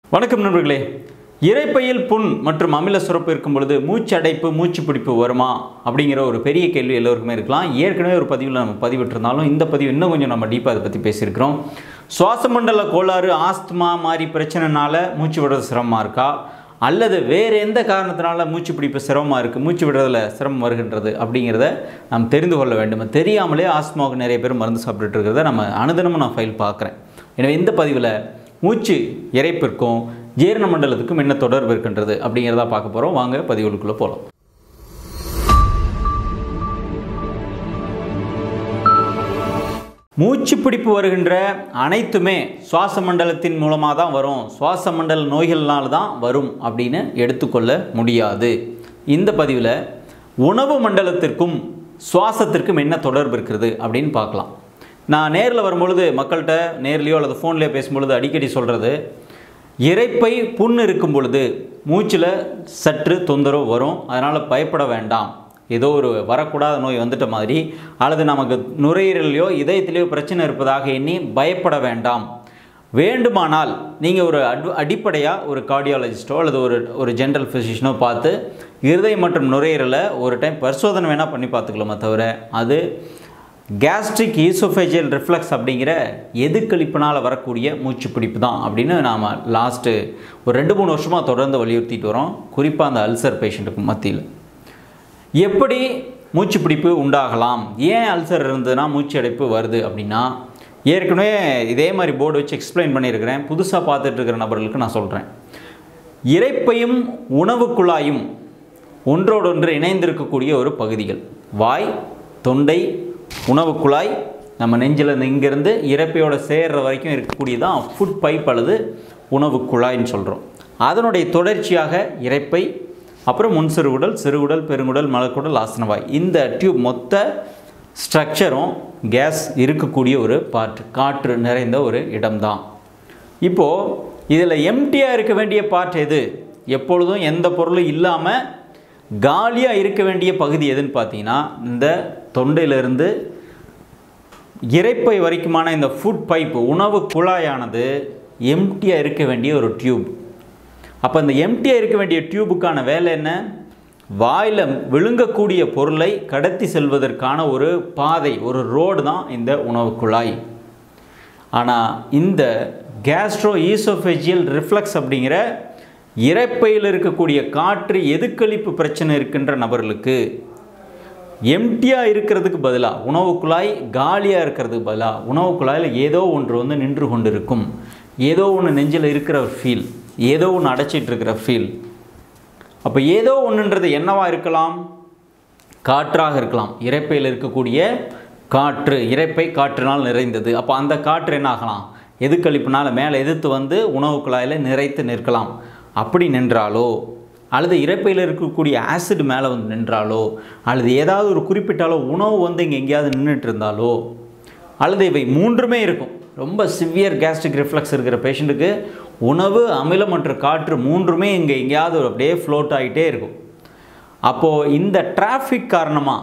வணக்கம் நண்பர்களே இரைப்பையில் புண் மற்றும் அமில சுரப்பு இருக்கும் பொழுது மூச்சு அடைப்பு மூச்சு பிடிப்பு வருமா அப்படிங்கிற ஒரு பெரிய கேள்வி எல்லோருக்குமே இருக்கலாம் ஏற்கனவே ஒரு பதிவில் நம்ம பதிவிட்டிருந்தாலும் இந்த பதிவு இன்னும் கொஞ்சம் நம்ம டீப்பாக அதை பற்றி பேசியிருக்கிறோம் சுவாச மண்டல கோளாறு ஆஸ்துமா மாதிரி பிரச்சனைனால மூச்சு விடுறது சிரமமாக இருக்கா அல்லது வேறு எந்த காரணத்தினால மூச்சு பிடிப்பு சிரமமாக இருக்குது மூச்சு விடுறதுல சிரமம் வருகின்றது அப்படிங்கிறத நாம் தெரிந்து கொள்ள வேண்டும் தெரியாமலே ஆஸ்துமாவுக்கு நிறைய பேர் மருந்து சாப்பிட்டுட்டு இருக்கிறத நம்ம அனுதினமும் நான் ஃபைல் பார்க்குறேன் எனவே இந்த பதிவில் மூச்சு இறைப்பிற்கும் ஜீரண மண்டலத்துக்கும் என்ன தொடர்பு இருக்கின்றது அப்படிங்கிறதா பார்க்க போகிறோம் வாங்க பதிவுகளுக்குள்ளே போகலாம் மூச்சு பிடிப்பு வருகின்ற அனைத்துமே சுவாச மண்டலத்தின் மூலமாக தான் வரும் சுவாச மண்டல நோய்கள்னால தான் வரும் அப்படின்னு எடுத்துக்கொள்ள முடியாது இந்த பதிவில் உணவு மண்டலத்திற்கும் சுவாசத்திற்கும் என்ன தொடர்பு இருக்கிறது அப்படின்னு பார்க்கலாம் நான் நேரில் வரும்பொழுது மக்கள்கிட்ட நேர்லேயோ அல்லது ஃபோன்லேயோ பேசும்பொழுது அடிக்கடி சொல்கிறது இரைப்பை புண் இருக்கும் பொழுது மூச்சில் சற்று தொந்தரவு வரும் அதனால் பயப்பட வேண்டாம் ஏதோ ஒரு வரக்கூடாத நோய் வந்துட்ட மாதிரி அல்லது நமக்கு நுரையீரலையோ இதயத்திலேயோ பிரச்சனை இருப்பதாக எண்ணி பயப்பட வேண்டாம் வேண்டுமானால் நீங்கள் ஒரு அட் அடிப்படையாக ஒரு கார்டியாலஜிஸ்ட்டோ அல்லது ஒரு ஒரு ஜென்ரல் ஃபிசிஷியனோ பார்த்து இருதயம் மற்றும் நுரையீரலை ஒரு டைம் பரிசோதனை வேணால் பண்ணி பார்த்துக்கலாமே தவிர அது கேஸ்ட்ரிக் ஈசோஃபேஜியல் ரிஃப்ளக்ஸ் அப்படிங்கிற எதுக்களிப்பினால் வரக்கூடிய மூச்சு பிடிப்பு தான் அப்படின்னு நாம் லாஸ்ட்டு ஒரு ரெண்டு மூணு வருஷமாக தொடர்ந்து வலியுறுத்திட்டு வரோம் குறிப்பாக அந்த அல்சர் பேஷண்ட்டுக்கு மத்தியில் எப்படி மூச்சு பிடிப்பு உண்டாகலாம் ஏன் அல்சர் இருந்ததுன்னா மூச்சு அடைப்பு வருது அப்படின்னா ஏற்கனவே இதே மாதிரி போர்டு வச்சு எக்ஸ்பிளைன் பண்ணியிருக்கிறேன் புதுசாக பார்த்துட்டு இருக்கிற நபர்களுக்கு நான் சொல்கிறேன் இறைப்பையும் உணவு குழாயும் ஒன்றோடொன்று இணைந்திருக்கக்கூடிய ஒரு பகுதிகள் வாய் தொண்டை உணவு குழாய் நம்ம நெஞ்சில் இருந்து இங்கேருந்து இறப்பையோட சேர்ற வரைக்கும் இருக்கக்கூடியதான் ஃபுட் பைப் அல்லது உணவு குழாய்ன்னு சொல்கிறோம் அதனுடைய தொடர்ச்சியாக இறைப்பை அப்புறம் முன் சிறுகுடல் சிறுகுடல் பெருங்குடல் மலக்குடல் ஆசனவாய் இந்த டியூப் மொத்த ஸ்ட்ரக்சரும் கேஸ் இருக்கக்கூடிய ஒரு பார்ட் காற்று நிறைந்த ஒரு இடம்தான் இப்போது இதில் எம்டியாக இருக்க வேண்டிய பார்ட் எது எப்பொழுதும் எந்த பொருளும் இல்லாமல் காலியாக இருக்க வேண்டிய பகுதி எதுன்னு பார்த்தீங்கன்னா இந்த தொண்டையிலிருந்து இறைப்பை வரைக்குமான இந்த ஃபுட் பைப் உணவு குழாயானது எம்டியாக இருக்க வேண்டிய ஒரு டியூப் அப்போ இந்த எம்டியாக இருக்க வேண்டிய டியூபுக்கான வேலை என்ன வாயில் விழுங்கக்கூடிய பொருளை கடத்தி செல்வதற்கான ஒரு பாதை ஒரு ரோடு தான் இந்த உணவு குழாய் ஆனால் இந்த கேஸ்ட்ரோ ஈசோஃபெஜியல் ரிஃப்ளக்ஸ் அப்படிங்கிற இறைப்பையில் இருக்கக்கூடிய காற்று எதுக்களிப்பு பிரச்சனை இருக்கின்ற நபர்களுக்கு எம்டியாக இருக்கிறதுக்கு பதிலாக உணவு குழாய் காலியாக இருக்கிறதுக்கு பதிலாக உணவு குழாயில் ஏதோ ஒன்று வந்து நின்று கொண்டு இருக்கும் ஏதோ ஒன்று நெஞ்சில் இருக்கிற ஒரு ஃபீல் ஏதோ ஒன்று அடைச்சிட்டு இருக்கிற ஃபீல் அப்போ ஏதோ ஒன்றுன்றது என்னவாக இருக்கலாம் காற்றாக இருக்கலாம் இறைப்பையில் இருக்கக்கூடிய காற்று இறைப்பை காற்றினால் நிறைந்தது அப்போ அந்த காற்று என்ன ஆகலாம் எதுக்களிப்புனால் மேலே எதிர்த்து வந்து உணவு குழாயில் நிறைத்து நிற்கலாம் அப்படி நின்றாலோ அல்லது இறைப்பையில் இருக்கக்கூடிய ஆசிட் மேலே வந்து நின்றாலோ அல்லது ஏதாவது ஒரு குறிப்பிட்டாலோ உணவு வந்து இங்கே எங்கேயாவது நின்றுட்டு இருந்தாலோ அல்லது இவை மூன்றுமே இருக்கும் ரொம்ப சிவியர் கேஸ்ட்ரிக் ரிஃப்ளக்ஸ் இருக்கிற பேஷண்ட்டுக்கு உணவு அமிலம் மற்றும் காற்று மூன்றுமே இங்கே எங்கேயாவது அப்படியே ஃப்ளோட் ஆகிட்டே இருக்கும் அப்போது இந்த டிராஃபிக் காரணமாக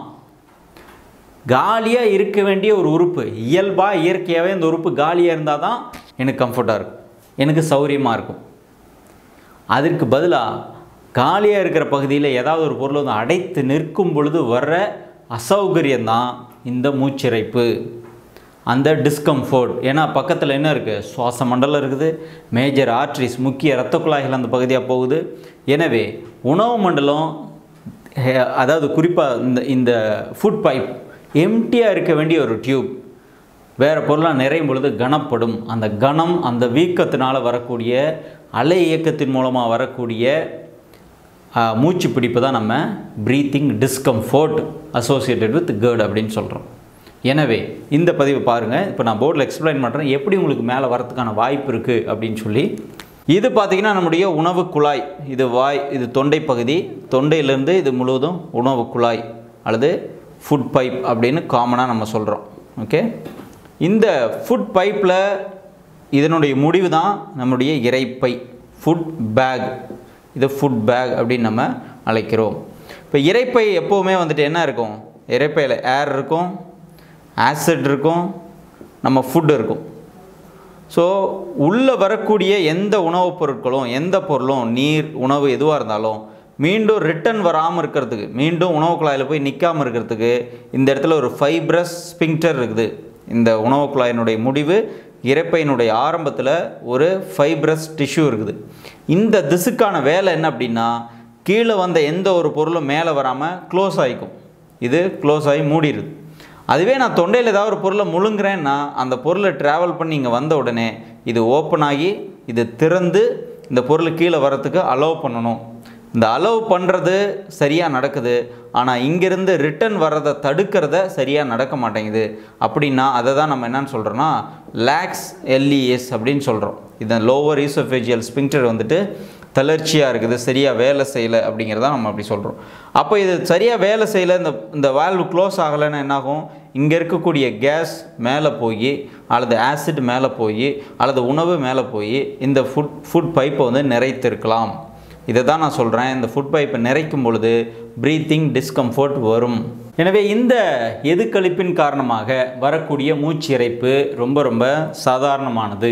காலியாக இருக்க வேண்டிய ஒரு உறுப்பு இயல்பாக இயற்கையாகவே இந்த உறுப்பு காலியாக இருந்தால் தான் எனக்கு கம்ஃபர்ட்டாக இருக்கும் எனக்கு சௌரியமாக இருக்கும் அதற்கு பதிலாக காலியாக இருக்கிற பகுதியில் ஏதாவது ஒரு பொருள் வந்து அடைத்து நிற்கும் பொழுது வர்ற அசௌகரியம்தான் இந்த மூச்சிறைப்பு அந்த டிஸ்கம்ஃபோர்ட் ஏன்னா பக்கத்தில் என்ன இருக்குது சுவாச மண்டலம் இருக்குது மேஜர் ஆர்ட்ரிஸ் முக்கிய இரத்த குழாய்கள் அந்த பகுதியாக போகுது எனவே உணவு மண்டலம் அதாவது குறிப்பாக இந்த இந்த ஃபுட் பைப் எம்டியாக இருக்க வேண்டிய ஒரு டியூப் வேறு பொருளாக நிறையும் பொழுது கனப்படும் அந்த கணம் அந்த வீக்கத்தினால் வரக்கூடிய அலை இயக்கத்தின் மூலமாக வரக்கூடிய மூச்சு பிடிப்பு தான் நம்ம breathing discomfort associated with GERD அப்படின்னு சொல்கிறோம் எனவே இந்த பதிவு பாருங்கள் இப்போ நான் போர்டில் எக்ஸ்பிளைன் பண்ணுறேன் எப்படி உங்களுக்கு மேலே வரத்துக்கான வாய்ப்பு இருக்குது அப்படின்னு சொல்லி இது பார்த்திங்கன்னா நம்முடைய உணவு குழாய் இது வாய் இது தொண்டை பகுதி தொண்டையிலேருந்து இது முழுவதும் உணவு குழாய் அல்லது ஃபுட் பைப் அப்படின்னு காமனாக நம்ம சொல்கிறோம் ஓகே இந்த ஃபுட் பைப்பில் இதனுடைய முடிவு தான் நம்முடைய இறைப்பை ஃபுட் பேக் இது ஃபுட் பேக் அப்படின்னு நம்ம அழைக்கிறோம் இப்போ இறைப்பை எப்போவுமே வந்துட்டு என்ன இருக்கும் இறைப்பையில் ஏர் இருக்கும் ஆசிட் இருக்கும் நம்ம ஃபுட் இருக்கும் ஸோ உள்ளே வரக்கூடிய எந்த உணவுப் பொருட்களும் எந்த பொருளும் நீர் உணவு எதுவாக இருந்தாலும் மீண்டும் ரிட்டன் வராமல் இருக்கிறதுக்கு மீண்டும் உணவு குழாயில் போய் நிற்காமல் இருக்கிறதுக்கு இந்த இடத்துல ஒரு ஃபைப்ரஸ் ஸ்பிங்டர் இருக்குது இந்த உணவு குழாயினுடைய முடிவு இறப்பையினுடைய ஆரம்பத்தில் ஒரு ஃபைப்ரஸ் டிஷ்யூ இருக்குது இந்த திசுக்கான வேலை என்ன அப்படின்னா கீழே வந்த எந்த ஒரு பொருளும் மேலே வராமல் க்ளோஸ் ஆகிக்கும் இது க்ளோஸ் ஆகி மூடிடுது அதுவே நான் தொண்டையில் ஏதாவது ஒரு பொருளை முழுங்குறேன்னா அந்த பொருளை ட்ராவல் பண்ணி இங்கே வந்த உடனே இது ஓப்பன் ஆகி இது திறந்து இந்த பொருள் கீழே வரத்துக்கு அலோவ் பண்ணணும் இந்த அலோவ் பண்ணுறது சரியாக நடக்குது ஆனால் இங்கேருந்து ரிட்டன் வர்றதை தடுக்கிறத சரியாக நடக்க மாட்டேங்குது அப்படின்னா அதை தான் நம்ம என்னன்னு சொல்கிறோன்னா லேக்ஸ் எல்இஎஸ் அப்படின்னு சொல்கிறோம் இந்த லோவர் ஈசோஃபேஜியல் ஸ்பிங்டர் வந்துட்டு தளர்ச்சியாக இருக்குது சரியாக வேலை செய்யலை அப்படிங்கிறத நம்ம அப்படி சொல்கிறோம் அப்போ இது சரியாக வேலை செய்யலை இந்த இந்த வால்வு க்ளோஸ் ஆகலைன்னா என்னாகும் இங்கே இருக்கக்கூடிய கேஸ் மேலே போய் அல்லது ஆசிட் மேலே போய் அல்லது உணவு மேலே போய் இந்த ஃபுட் ஃபுட் பைப்பை வந்து நிறைத்திருக்கலாம் இதை தான் நான் சொல்கிறேன் இந்த ஃபுட் பைப்பை நிறைக்கும் பொழுது ப்ரீத்திங் டிஸ்கம்ஃபர்ட் வரும் எனவே இந்த எதுக்களிப்பின் காரணமாக வரக்கூடிய மூச்சு இறைப்பு ரொம்ப ரொம்ப சாதாரணமானது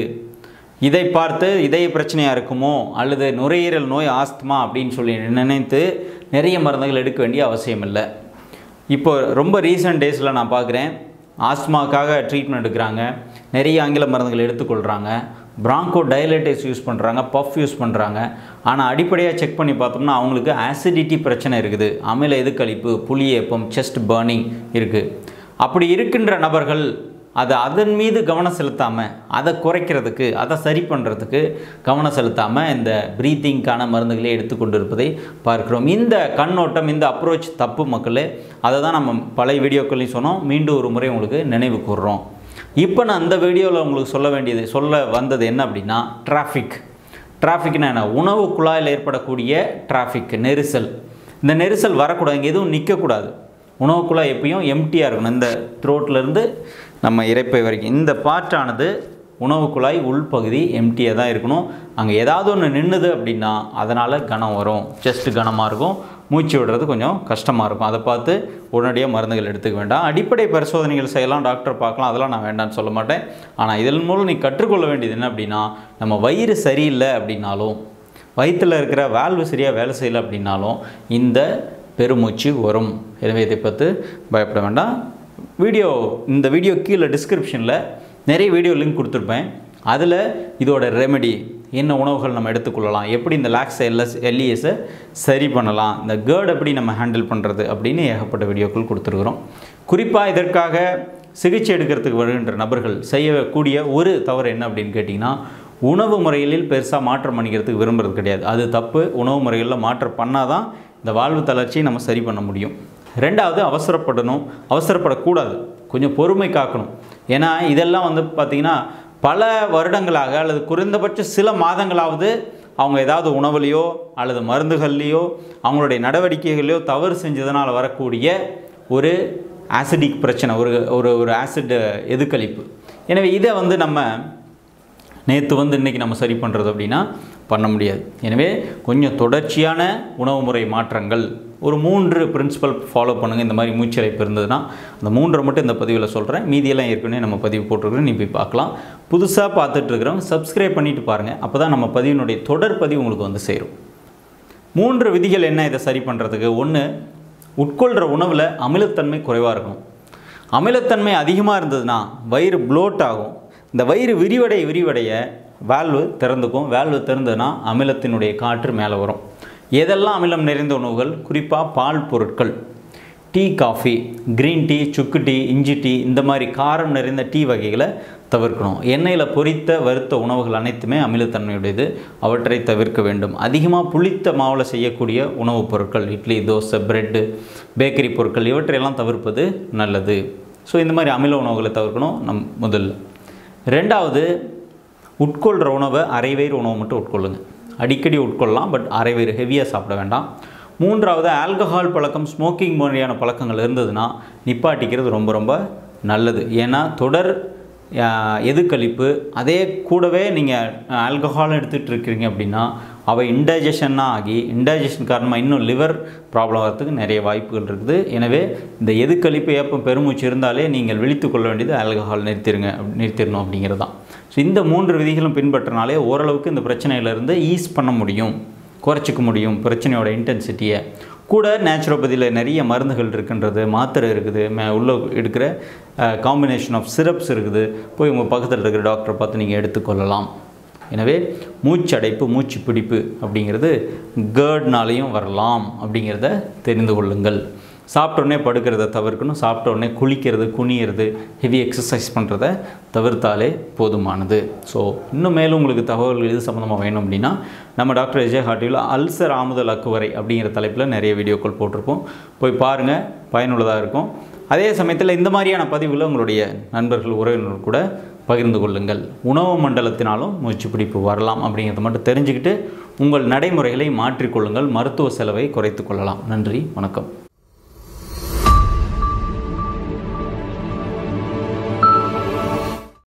இதை பார்த்து இதய பிரச்சனையாக இருக்குமோ அல்லது நுரையீரல் நோய் ஆஸ்துமா அப்படின்னு சொல்லி நினைத்து நிறைய மருந்துகள் எடுக்க வேண்டிய அவசியம் இல்லை இப்போ ரொம்ப ரீசெண்ட் டேஸில் நான் பார்க்குறேன் ஆஸ்துமாக்காக ட்ரீட்மெண்ட் எடுக்கிறாங்க நிறைய ஆங்கில மருந்துகள் எடுத்துக்கொள்கிறாங்க பிராங்கோ டயலைட்டேஸ் யூஸ் பண்ணுறாங்க பஃப் யூஸ் பண்ணுறாங்க ஆனால் அடிப்படையாக செக் பண்ணி பார்த்தோம்னா அவங்களுக்கு ஆசிடிட்டி பிரச்சனை இருக்குது அமில எதுக்களிப்பு புளியேப்பம் செஸ்ட் பர்னிங் இருக்குது அப்படி இருக்கின்ற நபர்கள் அதை அதன் மீது கவனம் செலுத்தாமல் அதை குறைக்கிறதுக்கு அதை சரி பண்ணுறதுக்கு கவனம் செலுத்தாமல் இந்த ப்ரீத்திங்க்கான மருந்துகளை எடுத்துக்கொண்டு இருப்பதை பார்க்கிறோம் இந்த கண்ணோட்டம் இந்த அப்ரோச் தப்பு மக்களே அதை தான் நம்ம பழைய வீடியோக்கள்லையும் சொன்னோம் மீண்டும் ஒரு முறை உங்களுக்கு நினைவு கூறுறோம் இப்போ நான் அந்த வீடியோவில் உங்களுக்கு சொல்ல வேண்டியது சொல்ல வந்தது என்ன அப்படின்னா டிராஃபிக் டிராஃபிக்னா என்ன உணவு குழாயில் ஏற்படக்கூடிய டிராஃபிக் நெரிசல் இந்த நெரிசல் வரக்கூடாது இங்கே எதுவும் நிற்கக்கூடாது உணவு குழாய் எப்பயும் எம்டியாக இருக்கணும் இந்த த்ரோட்லேருந்து நம்ம இறைப்பை வரைக்கும் இந்த பாட்டானது உணவு குழாய் உள்பகுதி எம்டியாக தான் இருக்கணும் அங்கே ஏதாவது ஒன்று நின்றுது அப்படின்னா அதனால் கனம் வரும் செஸ்ட் கனமாக இருக்கும் மூச்சு விடுறது கொஞ்சம் கஷ்டமாக இருக்கும் அதை பார்த்து உடனடியாக மருந்துகள் எடுத்துக்க வேண்டாம் அடிப்படை பரிசோதனைகள் செய்யலாம் டாக்டர் பார்க்கலாம் அதெல்லாம் நான் வேண்டாம்னு சொல்ல மாட்டேன் ஆனால் இதன் மூலம் நீ கற்றுக்கொள்ள வேண்டியது என்ன அப்படின்னா நம்ம வயிறு சரியில்லை அப்படின்னாலும் வயிற்றில் இருக்கிற வேல்வு சரியாக வேலை செய்யலை அப்படின்னாலும் இந்த பெருமூச்சு வரும் எனவே இதை பார்த்து பயப்பட வேண்டாம் வீடியோ இந்த வீடியோ கீழே டிஸ்கிரிப்ஷனில் நிறைய வீடியோ லிங்க் கொடுத்துருப்பேன் அதில் இதோட ரெமெடி என்ன உணவுகள் நம்ம எடுத்துக்கொள்ளலாம் எப்படி இந்த லாக்ஸ் எல்எஸ் எல்இஎஸை சரி பண்ணலாம் இந்த கேர்ட் எப்படி நம்ம ஹேண்டில் பண்ணுறது அப்படின்னு ஏகப்பட்ட வீடியோக்கள் கொடுத்துருக்குறோம் குறிப்பாக இதற்காக சிகிச்சை எடுக்கிறதுக்கு வருகின்ற நபர்கள் செய்யக்கூடிய ஒரு தவறு என்ன அப்படின்னு கேட்டிங்கன்னா உணவு முறைகளில் பெருசாக மாற்றம் பண்ணிக்கிறதுக்கு விரும்புறது கிடையாது அது தப்பு உணவு முறைகளில் மாற்றம் பண்ணால் தான் இந்த வாழ்வு தளர்ச்சியை நம்ம சரி பண்ண முடியும் ரெண்டாவது அவசரப்படணும் அவசரப்படக்கூடாது கொஞ்சம் பொறுமை காக்கணும் ஏன்னா இதெல்லாம் வந்து பார்த்திங்கன்னா பல வருடங்களாக அல்லது குறைந்தபட்ச சில மாதங்களாவது அவங்க ஏதாவது உணவுலையோ அல்லது மருந்துகள்லையோ அவங்களுடைய நடவடிக்கைகளையோ தவறு செஞ்சதுனால் வரக்கூடிய ஒரு ஆசிடிக் பிரச்சனை ஒரு ஒரு ஒரு ஆசிட் எதுக்களிப்பு எனவே இதை வந்து நம்ம நேற்று வந்து இன்றைக்கி நம்ம சரி பண்ணுறது அப்படின்னா பண்ண முடியாது எனவே கொஞ்சம் தொடர்ச்சியான உணவு முறை மாற்றங்கள் ஒரு மூன்று பிரின்சிபல் ஃபாலோ பண்ணுங்கள் இந்த மாதிரி மூச்சிறைப்பு இருந்ததுன்னா அந்த மூன்றை மட்டும் இந்த பதிவில் சொல்கிறேன் மீதியெல்லாம் ஏற்கனவே நம்ம பதிவு போட்டிருக்கிறோம் நீ போய் பார்க்கலாம் புதுசாக பார்த்துட்டு இருக்கிறவங்க சப்ஸ்கிரைப் பண்ணிட்டு பாருங்கள் அப்போ தான் நம்ம பதிவினுடைய தொடர் பதிவு உங்களுக்கு வந்து சேரும் மூன்று விதிகள் என்ன இதை சரி பண்ணுறதுக்கு ஒன்று உட்கொள்கிற உணவில் அமிலத்தன்மை குறைவாக இருக்கணும் அமிலத்தன்மை அதிகமாக இருந்ததுன்னா வயிறு ப்ளோட் ஆகும் இந்த வயிறு விரிவடைய விரிவடைய வால்வு திறந்துக்கும் வால்வு திறந்ததுன்னா அமிலத்தினுடைய காற்று மேலே வரும் எதெல்லாம் அமிலம் நிறைந்த உணவுகள் குறிப்பாக பால் பொருட்கள் டீ காஃபி க்ரீன் டீ சுக்கு டீ இஞ்சி டீ இந்த மாதிரி காரம் நிறைந்த டீ வகைகளை தவிர்க்கணும் எண்ணெயில் பொரித்த வறுத்த உணவுகள் அனைத்துமே அமிலத்தன்மையுடையது அவற்றை தவிர்க்க வேண்டும் அதிகமாக புளித்த மாவில் செய்யக்கூடிய உணவுப் பொருட்கள் இட்லி தோசை பிரெட்டு பேக்கரி பொருட்கள் இவற்றையெல்லாம் தவிர்ப்பது நல்லது ஸோ இந்த மாதிரி அமில உணவுகளை தவிர்க்கணும் நம் முதல்ல ரெண்டாவது உட்கொள்கிற உணவை அரைவயிறு உணவு மட்டும் உட்கொள்ளுங்க அடிக்கடி உட்கொள்ளலாம் பட் அரைவயிறு ஹெவியாக சாப்பிட வேண்டாம் மூன்றாவது ஆல்கஹால் பழக்கம் ஸ்மோக்கிங் மாதிரியான பழக்கங்கள் இருந்ததுன்னா நிப்பாட்டிக்கிறது ரொம்ப ரொம்ப நல்லது ஏன்னா தொடர் ஆஹ், எதுக்களிப்பு அதே கூடவே நீங்கள் ஆல்கஹால் எடுத்துகிட்டு இருக்கிறீங்க அப்படின்னா அவை இன்டைஜஷனாக ஆகி இன்டைஜஷன் காரணமாக இன்னும் லிவர் ப்ராப்ளம் வரதுக்கு நிறைய வாய்ப்புகள் இருக்குது எனவே இந்த எதுக்களிப்பு ஏப்பம் பெருமூச்சு இருந்தாலே நீங்கள் விழித்து கொள்ள வேண்டியது ஆல்கஹால் நிறுத்திடுங்க அப்படி- நிறுத்திடணும் அப்படிங்கிறது தான் ஸோ இந்த மூன்று விதிகளும் பின்பற்றினாலே ஓரளவுக்கு இந்த பிரச்சனையிலேருந்து ஈஸ் பண்ண முடியும் குறைச்சிக்க முடியும் பிரச்சனையோட இன்டென்சிட்டியை கூட நேச்சுரோபதியில் நிறைய மருந்துகள் இருக்குன்றது மாத்திரை இருக்குது மே உள்ள எடுக்கிற காம்பினேஷன் ஆஃப் சிரப்ஸ் இருக்குது போய் உங்கள் பக்கத்தில் இருக்கிற டாக்டரை பார்த்து நீங்கள் எடுத்துக்கொள்ளலாம் எனவே மூச்சடைப்பு மூச்சு பிடிப்பு அப்படிங்கிறது கேர்ட்னாலையும் வரலாம் அப்படிங்கிறத தெரிந்து கொள்ளுங்கள் சாப்பிட்ட உடனே படுக்கிறத தவிர்க்கணும் சாப்பிட்ட உடனே குளிக்கிறது குனியிறது ஹெவி எக்ஸசைஸ் பண்ணுறத தவிர்த்தாலே போதுமானது ஸோ இன்னும் மேலும் உங்களுக்கு தகவல்கள் இது சம்மந்தமாக வேணும் அப்படின்னா நம்ம டாக்டர் விஜய் ஹாட்டியில் அல்சர் ஆமுதல் அக்குவரை அப்படிங்கிற தலைப்பில் நிறைய வீடியோக்கள் போட்டிருப்போம் போய் பாருங்கள் பயனுள்ளதாக இருக்கும் அதே சமயத்தில் இந்த மாதிரியான பதிவுகளை உங்களுடைய நண்பர்கள் உறவினர்கள் கூட பகிர்ந்து கொள்ளுங்கள் உணவு மண்டலத்தினாலும் மூச்சு பிடிப்பு வரலாம் அப்படிங்கிறத மட்டும் தெரிஞ்சுக்கிட்டு உங்கள் நடைமுறைகளை மாற்றிக்கொள்ளுங்கள் மருத்துவ செலவை குறைத்து கொள்ளலாம் நன்றி வணக்கம்